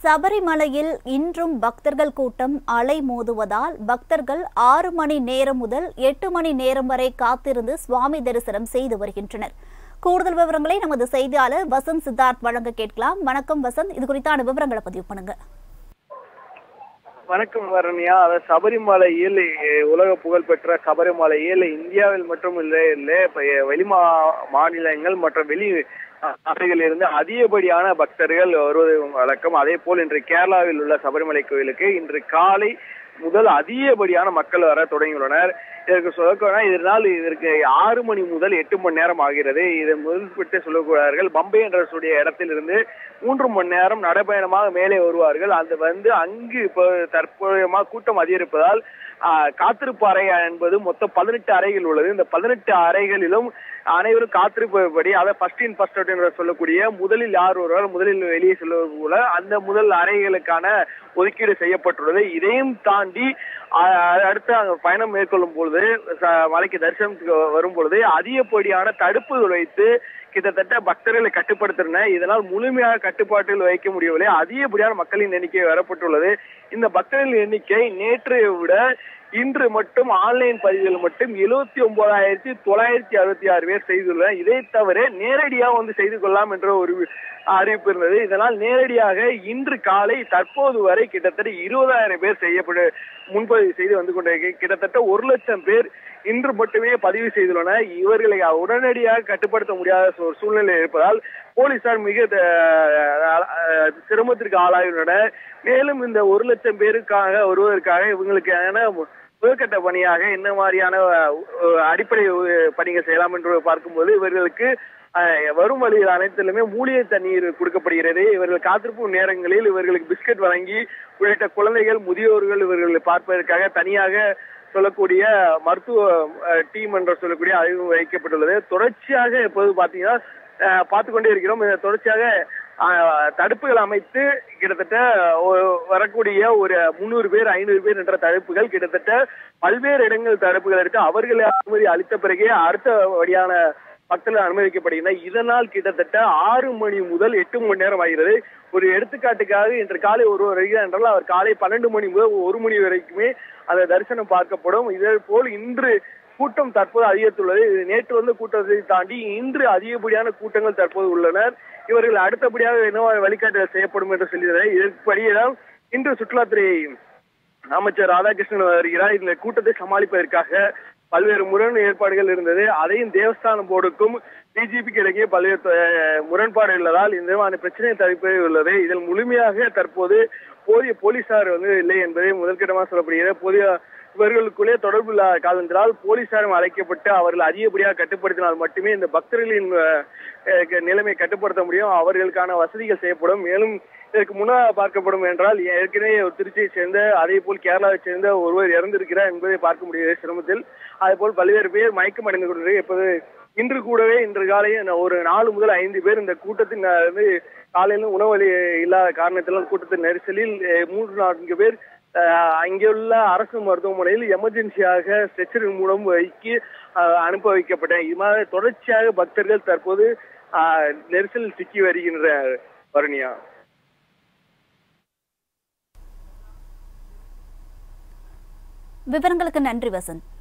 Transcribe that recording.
சபரிமலையில் இன்றும் பக்தர்கள் கூட்டம் அலை மோதுவதால் பக்தர்கள் ஆறு மணி நேரம் முதல் எட்டு மணி நேரம் வரை காத்திருந்து சுவாமி தரிசனம் செய்து வருகின்றனர் கூடுதல் விவரங்களை நமது செய்தியாளர் வசந்த் சித்தார்த் வழங்க கேட்கலாம் வணக்கம் வசந்த் இது குறித்தான விவரங்களை பதிவு பண்ணுங்க வணக்கம் வரணியா அதாவது சபரிமலையில் அஹ், உலக புகழ்பெற்ற சபரிமலையில் இந்தியாவில் மட்டும் இல்லை இல்லை இப்ப, அஹ், வெளி மா மாநிலங்கள் மற்றும் வெளி அஹ், நாடுகளிலிருந்து அதிகப்படியான பக்தர்கள் வருவது வழக்கம் அதே போல் இன்று கேரளாவில் உள்ள சபரிமலை கோயிலுக்கு இன்று காலை முதல் அதிகப்படியான மக்கள் வர தொடங்கியுள்ளனர் இதற்கு சொல்லக்கூடாது இதனால் இதற்கு ஆறு மணி முதல் எட்டு மணி நேரம் ஆகிறது இதை முதல்பட்டு சொல்லக்கூடார்கள் பம்பை என்ற சொல்லிய இடத்திலிருந்து மூன்று மணி நேரம் நடைபயணமாக மேலே வருவார்கள் அது வந்து அங்கு இப்போ தற்போதையமாக கூட்டம் அதிகரிப்பதால் ஆஹ், காத்திருப்பு அறை என்பது மொத்தம் பதினெட்டு அறைகள் உள்ளது இந்த பதினெட்டு அறைகளிலும் அனைவரும் காத்திருப்பபடி அதை ஃபர்ஸ்ட் இன் ஃபர்ஸ்ட் அவுட் என்று சொல்லக்கூடிய முதலில் யார் ஒருவர் முதலில் வெளியே செல்வது போல அந்த முதல் அறைகளுக்கான ஒதுக்கீடு செய்யப்பட்டுள்ளது இதையும் தாண்டி ஆஹ், அடுத்து அங்க பயணம் மேற்கொள்ளும் பொழுது ச- மலைக்கு தரிசனத்துக்கு வரும் பொழுது அதிகப்படியான தடுப்புகள் வைத்து கிட்டத்தட்ட பக்தர்களை கட்டுப்படுத்தின இதனால் முழுமையாக கட்டுப்பாட்டில் வைக்க முடியவில்லை அதிகப்படியான மக்களின் எண்ணிக்கை வரப்பட்டுள்ளது இந்த பக்தர்களின் எண்ணிக்கை நேற்றை விட இன்று மட்டும் ஆன்லைன் பதிவுகள் மட்டும் எழுபத்தி ஒன்பதாயிரத்தி தொள்ளாயிரத்தி அறுபத்தி ஆறு பேர் செய்துள்ளனர் இதை தவிர நேரடியாக வந்து செய்து கொள்ளலாம் என்ற ஒரு அறிவிப்பு இருந்தது இதனால் நேரடியாக இன்று காலை தற்போது வரை கிட்டத்தட்ட இருபதாயிரம் பேர் செய்யப்படு முன்பதிவு செய்து வந்து கொண்டிருக்க கிட்டத்தட்ட ஒரு லட்சம் பேர் இன்று மட்டுமே பதிவு செய்துள்ளனர் இவர்களை உடனடியாக கட்டுப்படுத்த முடியாத ஒரு சூழ்நிலை இருப்பதால் போலீசார் மிக அஹ், அஹ், சிரமத்திற்கு ஆளாகியுள்ளனர் மேலும் இந்த ஒரு லட்சம் பேருக்காக வருவதற்காக இவங்களுக்கான முதற்கட்ட பணியாக என்ன மாதிரியான அஹ், அடிப்படை அஹ், பணிகள் செய்யலாம் என்று பார்க்கும்போது இவர்களுக்கு அஹ், வரும் வழியில் அனைத்திலுமே மூலிகை தண்ணீர் கொடுக்கப்படுகிறது இவர்கள் காத்திருப்பு நேரங்களில் இவர்களுக்கு பிஸ்கட் வழங்கி உள்ளிட்ட குழந்தைகள் முதியோர்கள் இவர்களை பார்ப்பதற்காக தனியாக சொல்லக்கூடிய மருத்துவ டீம் என்று சொல்லக்கூடிய அறிவு வைக்கப்பட்டுள்ளது தொடர்ச்சியாக இப்போது பாத்தீங்கன்னா அஹ், பார்த்து கொண்டே இருக்கிறோம் இந்த தொடர்ச்சியாக அஹ், தடுப்புகள் அமைத்து கிட்டத்தட்ட ஒ- வரக்கூடிய ஒரு முந்நூறு பேர் ஐநூறு பேர் என்ற தடுப்புகள் கிட்டத்தட்ட பல்வேறு இடங்கள் தடுப்புகள் இருக்கு அவர்களை அனுமதி அளித்த பிறகே அடுத்த வழியான பக்தர்கள் அனுமதிக்கப்படுகின்றன இதனால் கிட்டத்தட்ட ஆறு மணி முதல் எட்டு மணி நேரம் ஆகிறது ஒரு எடுத்துக்காட்டுக்காக இன்று காலை ஒருவர் வருகிறார் என்றால் அவர் காலை பன்னெண்டு மணி முதல் ஒரு மணி வரைக்குமே அந்த தரிசனம் பார்க்கப்படும் இதே போல் இன்று கூட்டம் தற்போது அதிகரித்துள்ளது இது நேற்று வந்த கூட்டத்தை தாண்டி இன்று அதிகப்படியான கூட்டங்கள் தற்போது உள்ளனர் இவர்கள் அடுத்தபடியாக என்ன வழிகாட்டுதல் செய்யப்படும் என்று சொல்லியிருந்தார் இதற்குப்படியேதான் இன்று சுற்றுலாத்துறை அமைச்சர் ராதாகிருஷ்ணன் வருகிறார் இந்த கூட்டத்தை சமாளிப்பதற்காக பல்வேறு முரண் ஏற்பாடுகள் இருந்தது அதையும் தேவஸ்தானம் போர்டுக்கும் பிஜேபிக்கு இடையே பல்வேறு அஹ், முரண்பாடு உள்ளதால் இந்த விதமான பிரச்சனையை தவிர்ப்பது உள்ளது இதில் முழுமையாக தற்போது போதிய போலீசார் வந்து இல்லை என்பதை முதல்கட்டமாக சொல்லப்படுகிறது போதிய இவர்களுக்குள்ளே தொடர்பு இல்லாத காரணத்தினால் போலீசாரும் அழைக்கப்பட்டு அவர்கள் அதிகப்படியாக கட்டுப்படுத்தினால் மட்டுமே இந்த பக்தர்களின் அஹ், அஹ், நிலைமை கட்டுப்படுத்த முடியும் அவர்களுக்கான வசதிகள் செய்யப்படும் மேலும் இதற்கு முன்னதாக பார்க்கப்படும் என்றால் ஏற்கனவே ஒரு திருச்சியை சேர்ந்த அதே போல் கேரளாவை சேர்ந்த ஒருவர் இறந்திருக்கிறார் என்பதை பார்க்க முடிகிறது சிரமத்தில் அதே போல் பல்வேறு பேர் மயக்கம் அடைந்து கொண்டு இப்போது இன்று கூடவே இன்று காலை ஒரு நாலு முதல் ஐந்து பேர் இந்த கூட்டத்தின் அஹ், வந்து காலையில உணவு இல்லாத காரணத்தினால் கூட்டத்தின் நெரிசலில் அஹ், மூன்று நான்கு பேர் அஹ், அங்கேயுள்ள அரசு மருத்துவமனையில் எமர்ஜென்சியாக ஸ்ட்ரெச்சரின் மூலம் வைக்கி அஹ், அனுப்ப வைக்கப்பட்டேன் இது மாதிரி தொடர்ச்சியாக பக்தர்கள் தற்போது அஹ், நெரிசலில் சிக்கி வருகின்ற வருணியா விவரங்களுக்கு நன்றி வசந்த்